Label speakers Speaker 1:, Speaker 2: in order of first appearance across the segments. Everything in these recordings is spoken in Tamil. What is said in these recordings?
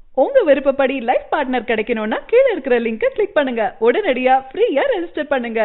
Speaker 1: உங்க விருப்பப்படி லைஃப் பார்ட்னர் கிடைக்கணும்னா கீழே இருக்கிற லிங்கை கிளிக் பண்ணுங்க உடனடியா ஃப்ரீயா ரெஜிஸ்டர் பண்ணுங்க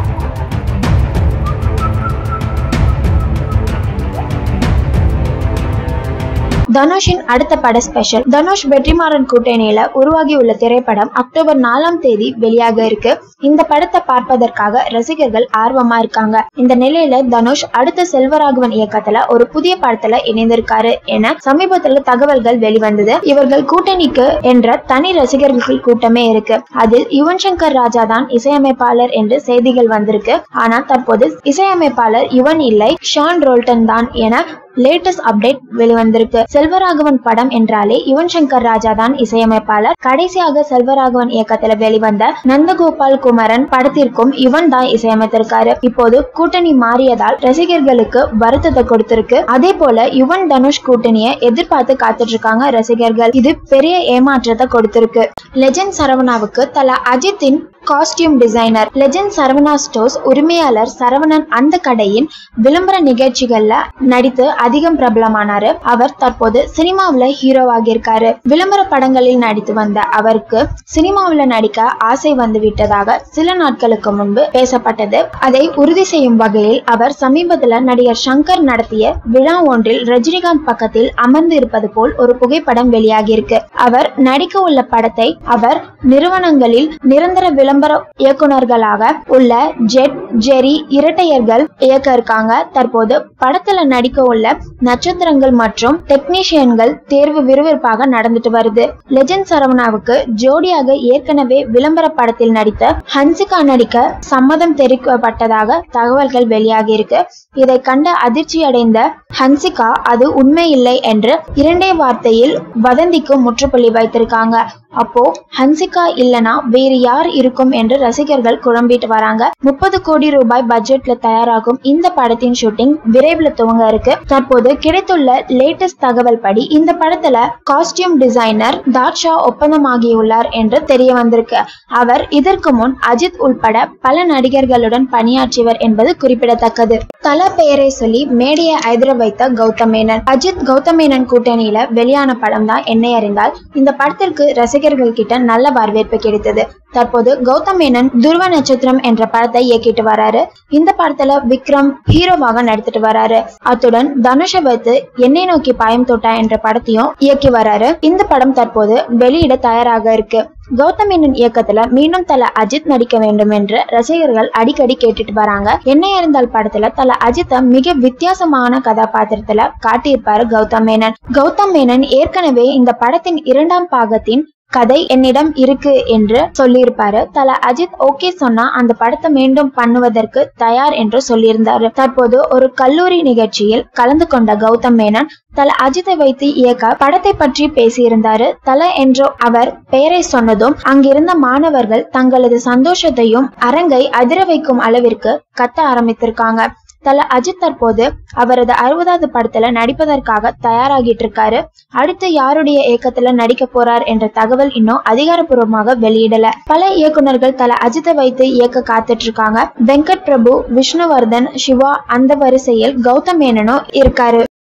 Speaker 2: தனுஷின் அடுத்த பட ஸ்பெஷல் தனுஷ் வெற்றிமாறன் கூட்டணியில உருவாகி உள்ள திரைப்படம் அக்டோபர் நாலாம் தேதி வெளியாக இருக்கு இந்த படத்தை பார்ப்பதற்காக ரசிகர்கள் ஆர்வமா இருக்காங்க இந்த நிலையில தனுஷ் அடுத்த செல்வராகவன் இயக்கத்துல ஒரு புதிய படத்துல இணைந்திருக்காரு என சமீபத்துல தகவல்கள் வெளிவந்தது இவர்கள் கூட்டணிக்கு என்ற தனி ரசிகர்கள் கூட்டமே இருக்கு அதில் யுவன் சங்கர் ராஜா தான் இசையமைப்பாளர் என்று செய்திகள் வந்திருக்கு ஆனா தற்போது இசையமைப்பாளர் யுவன் இல்லை ஷான் ரோல்டன் தான் என லேட்டஸ்ட் அப்டேட் வெளிவந்திருக்கு செல்வராகவன் படம் என்றாலே யுவன் சங்கர் ராஜா தான் இசையமைப்பாளர் கடைசியாக செல்வராகவன் இயக்கத்துல வெளிவந்த நந்தகோபால் குமரன் படத்திற்கும் யுவன் தான் இசையமைத்திருக்காரு இப்போது கூட்டணி மாறியதால் ரசிகர்களுக்கு வருத்தத்தை கொடுத்திருக்கு அதே போல யுவன் தனுஷ் கூட்டணியை எதிர்பார்த்து காத்துட்டு இருக்காங்க ரசிகர்கள் இது பெரிய ஏமாற்றத்தை கொடுத்திருக்கு லெஜண்ட் சரவணாவுக்கு தல அஜித்தின் costume designer legend Saravana stores உரிமையாளர் சரவணன் அந்த கடையின் விளம்பர நிகழ்ச்சிகள்ல நடித்து அதிகம் பிரபலமானாரு அவர் தற்போது சினிமாவுல ஹீரோவாகி இருக்காரு விளம்பர படங்களில் நடித்து வந்த அவருக்கு சினிமாவுல நடிக்க ஆசை வந்து விட்டதாக சில நாட்களுக்கு முன்பு பேசப்பட்டது அதை உறுதி செய்யும் வகையில் அவர் சமீபத்துல நடிகர் சங்கர் நடத்திய விழா ஒன்றில் ரஜினிகாந்த் பக்கத்தில் அமர்ந்து இருப்பது போல் ஒரு புகைப்படம் வெளியாகியிருக்கு அவர் நடிக்க உள்ள படத்தை அவர் நிறுவனங்களில் நிரந்தர விளம்பர இயக்குனர்களாக உள்ள ஜெட் ஜெரி இரட்டையர்கள் இயக்க இருக்காங்க தற்போது படத்துல நடிக்க உள்ள நட்சத்திரங்கள் மற்றும் டெக்னீஷியன்கள் தேர்வு விறுவிறுப்பாக நடந்துட்டு வருது லெஜண்ட் சரவணாவுக்கு ஜோடியாக ஏற்கனவே விளம்பர படத்தில் நடித்த ஹன்சிகா நடிக்க சம்மதம் தெரிவிக்கப்பட்டதாக தகவல்கள் வெளியாகி இருக்கு இதை கண்ட அதிர்ச்சி அடைந்த ஹன்சிகா அது உண்மை இல்லை என்று இரண்டே வார்த்தையில் வதந்திக்கு முற்றுப்புள்ளி வைத்திருக்காங்க அப்போ ஹன்சிகா இல்லனா வேறு யார் இருக்கும் என்று ரசிகர்கள் குழம்பிட்டு வராங்க முப்பது கோடி ரூபாய் பட்ஜெட்ல தயாராகும் இந்த படத்தின் ஷூட்டிங் விரைவில் துவங்க இருக்கு தற்போது கிடைத்துள்ள லேட்டஸ்ட் தகவல் படி இந்த படத்துல காஸ்டியூம் டிசைனர் தாட்ஷா ஒப்பந்தமாகியுள்ளார் என்று தெரிய வந்திருக்கு அவர் இதற்கு முன் அஜித் உள்பட பல நடிகர்களுடன் பணியாற்றியவர் என்பது குறிப்பிடத்தக்கது தல பெயரை சொல்லி மேடையை ஐதர வைத்த கௌதம் மேனன் அஜித் கௌதம் மேனன் கூட்டணியில வெளியான படம் தான் என்னை அறிந்தால் இந்த படத்திற்கு ரசிகர்கள் கிட்ட நல்ல வரவேற்பு கிடைத்தது தற்போது கௌதம் மேனன் துருவ நட்சத்திரம் என்ற படத்தை இயக்கிட்டு வராரு இந்த படத்துல விக்ரம் ஹீரோவாக நடித்துட்டு வராரு அத்துடன் தனுஷை வைத்து என்னை நோக்கி பாயம் தொட்டா என்ற படத்தையும் இயக்கி வராரு இந்த படம் தற்போது வெளியிட தயாராக இருக்கு கௌதம் மேனன் இயக்கத்துல மீண்டும் தல அஜித் நடிக்க வேண்டும் என்று ரசிகர்கள் அடிக்கடி கேட்டுட்டு வராங்க என்னை அறிந்தால் படத்துல தல அஜித்தை மிக வித்தியாசமான கதாபாத்திரத்துல காட்டியிருப்பாரு கௌதம் மேனன் கௌதம் மேனன் ஏற்கனவே இந்த படத்தின் இரண்டாம் பாகத்தின் கதை என்னிடம் இருக்கு என்று சொல்லியிருப்பாரு தல அஜித் ஓகே சொன்னா அந்த படத்தை மீண்டும் பண்ணுவதற்கு தயார் என்று சொல்லியிருந்தாரு தற்போது ஒரு கல்லூரி நிகழ்ச்சியில் கலந்து கொண்ட கௌதம் மேனன் தல அஜித்தை வைத்து இயக்க படத்தை பற்றி பேசியிருந்தாரு தல என்று அவர் பெயரை சொன்னதும் அங்கிருந்த மாணவர்கள் தங்களது சந்தோஷத்தையும் அரங்கை அதிர வைக்கும் அளவிற்கு கத்த ஆரம்பித்திருக்காங்க தல அஜித் தற்போது அவரது அறுபதாவது படத்துல நடிப்பதற்காக தயாராகிட்டு இருக்காரு அடுத்து யாருடைய இயக்கத்துல நடிக்க போறார் என்ற தகவல் இன்னும் அதிகாரப்பூர்வமாக வெளியிடல பல இயக்குனர்கள் தல அஜித்தை வைத்து இயக்க காத்துட்டு இருக்காங்க வெங்கட் பிரபு விஷ்ணுவர்தன் சிவா அந்த வரிசையில் கௌதம் மேனனும் இருக்காரு